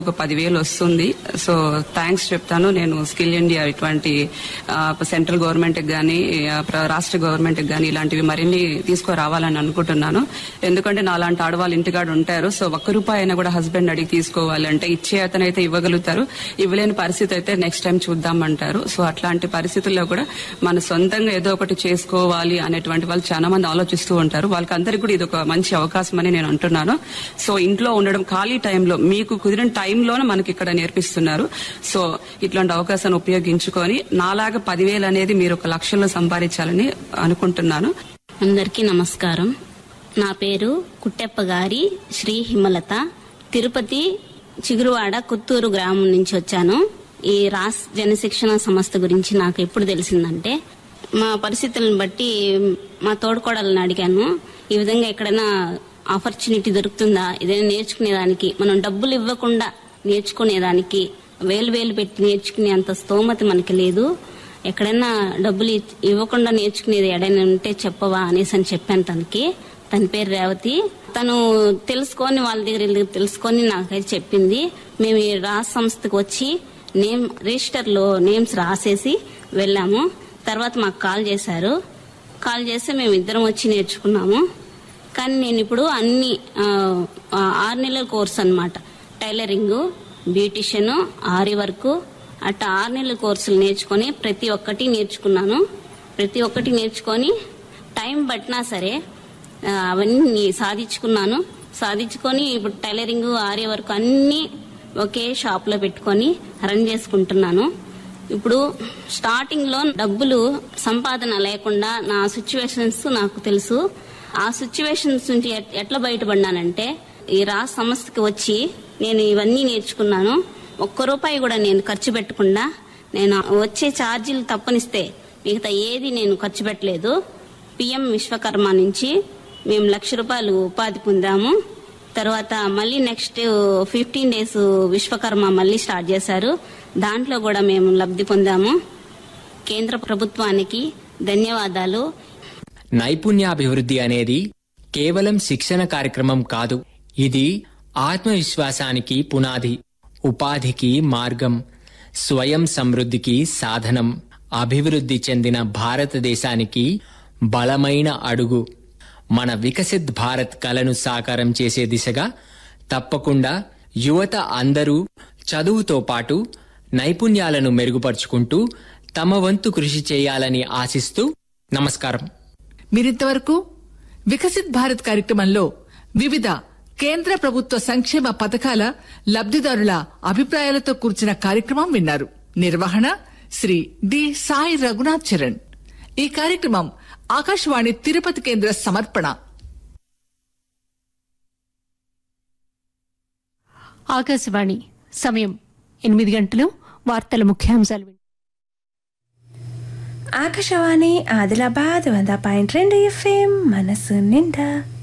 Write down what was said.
ఒక పదివేలు వస్తుంది సో థ్యాంక్స్ చెప్తాను నేను స్కిల్ ఇండియా ఇటువంటి ఆ, సెంట్రల్ గవర్నమెంట్ కానీ రాష్ట్ర గవర్నమెంట్ కానీ ఇలాంటివి మరిన్ని తీసుకురావాలని అనుకుంటున్నాను ఎందుకంటే నా లాంటి ఆడవాళ్ళు ఇంటికాడ ఉంటారు సో ఒక్క రూపాయి అయినా కూడా హస్బెండ్ అడిగి తీసుకోవాలి అంటే ఇచ్చే అతనైతే ఇవ్వగలుగుతారు ఇవ్వలేని పరిస్థితి అయితే నెక్స్ట్ టైం చూద్దామంటారు సో అట్లాంటి పరిస్థితుల్లో కూడా మన సొంతంగా ఏదో ఒకటి చేసుకోవాలి అనేటువంటి వాళ్ళు చాలా మంది ఆలోచిస్తూ ఉంటారు వాళ్ళకందరికీ కూడా ఇది ఒక మంచి అవకాశం అని నేను అంటున్నాను సో ఇంట్లో ఉండడం ఖాళీ టైంలో మీకు కుదిరిన టైంలోనే మనకి ఇక్కడ నేర్పిస్తున్నారు సో ఇట్లాంటి అవకాశాన్ని ఉపయోగించుకొని నాలాగా పదివేలు అనేది మీరు ఒక లక్షల్లో సంపాదించాలని అనుకుంటున్నాను అందరికీ నమస్కారం నా పేరు కుట్టెప్ప గారి శ్రీ హిమలత తిరుపతి చిగురువాడ కొత్తూరు గ్రామం నుంచి వచ్చాను ఈ రాస్ జనశిక్షణ సంస్థ గురించి నాకు ఎప్పుడు తెలిసిందంటే మా పరిస్థితులను బట్టి మా తోడుకోడలను అడిగాను ఈ విధంగా ఎక్కడైనా ఆపర్చునిటీ దొరుకుతుందా ఏదైనా నేర్చుకునేదానికి మనం డబ్బులు ఇవ్వకుండా నేర్చుకునేదానికి వేలు వేలు పెట్టి నేర్చుకునే అంత స్తోమత మనకి లేదు ఎక్కడైనా డబ్బులు ఇ- ఇవ్వకుండా నేర్చుకునేది ఎడైనా ఉంటే చెప్పవా అనేసి అని చెప్పాను తనకి తన పేరు రేవతి తను తెలుసుకొని వాళ్ళ దగ్గర వీళ్ళ దగ్గర తెలుసుకొని నాకైతే చెప్పింది మేము ఈ రాస్ సంస్థకు వచ్చి నేమ్ రిజిస్టర్ లో నేమ్స్ రాసేసి వెళ్ళాము తర్వాత మాకు కాల్ చేశారు కాల్ చేస్తే మేము ఇద్దరం వచ్చి నేర్చుకున్నాము కానీ నేను ఇప్పుడు అన్ని ఆ, ఆ, ఆరు నెలల కోర్స్ అన్నమాట టైలరింగ్ బ్యూటిషియన్ ఆరి వర్క్ అట్లా ఆరు నెలల కోర్సులు నేర్చుకొని ప్రతి ఒక్కటి నేర్చుకున్నాను ప్రతి ఒక్కటి నేర్చుకొని టైం పట్టినా సరే ఆ, అవన్నీ సాధించుకున్నాను సాధించుకొని ఇప్పుడు టైలరింగ్ ఆర్య వర్క్ అన్ని ఒకే షాప్ లో పెట్టుకొని రన్ చేసుకుంటున్నాను ఇప్పుడు స్టార్టింగ్ లో డబ్బులు సంపాదన లేకుండా నా సిచ్యువేషన్స్ నాకు తెలుసు ఆ సిచ్యువేషన్స్ నుంచి ఎట్- ఎట్లా బయటపడినానంటే ఈ రా సంస్థకి వచ్చి నేను ఇవన్నీ నేర్చుకున్నాను ఒక్క రూపాయి కూడా నేను ఖర్చు పెట్టకుండా నేను వచ్చే ఛార్జీలు తప్పనిస్తే మిగతా ఏది నేను ఖర్చు పెట్టలేదు పిఎం విశ్వకర్మ నుంచి మేము లక్ష రూపాయలు ఉపాధి పొందాము తర్వాత మళ్ళీ నెక్స్ట్ ఫిఫ్టీన్ డేస్ విశ్వకర్మ మళ్ళీ స్టార్ట్ చేశారు దాంట్లో కూడా మేము లబ్ధి పొందాము కేంద్ర ప్రభుత్వానికి ధన్యవాదాలు నైపుణ్యాభివృద్ధి అనేది కేవలం శిక్షణ కార్యక్రమం కాదు ఇది ఆత్మవిశ్వాసానికి పునాది ఉపాధికి మార్గం స్వయం సమృద్ధికి సాధనం అభివృద్ధి చెందిన భారతదేశానికి బలమైన అడుగు మన వికసిత్ భారత్ కలను సాకారం చేసే దిశగా తప్పకుండా యువత అందరూ చదువుతో పాటు నైపుణ్యాలను మెరుగుపరుచుకుంటూ తమ వంతు కృషి చేయాలని ఆశిస్తూ నమస్కారం మీరింతవరకు వికసిత్ భారత్ కార్యక్రమంలో వివిధ కేంద్ర ప్రభుత్వ సంక్షేమ పథకాల లబ్ధిదారుల అభిప్రాయాలతో కూర్చిన కార్యక్రమం విన్నారు నిర్వహణ శ్రీ డి సాయి రఘునాథ్ చరణ్ ఈ కార్యక్రమం ఆకాశవాణి తిరుపతి కేంద్ర సమర్పణ ఆకాశవాణి సమయం ఎనిమిది గంటలు వార్తల ముఖ్యాంశాలు వింటారు. ఆకాశవాణి ఆదిలాబాద్ వంద పాయింట్ రెండు ఎఫ్ఎం మనసు నిండా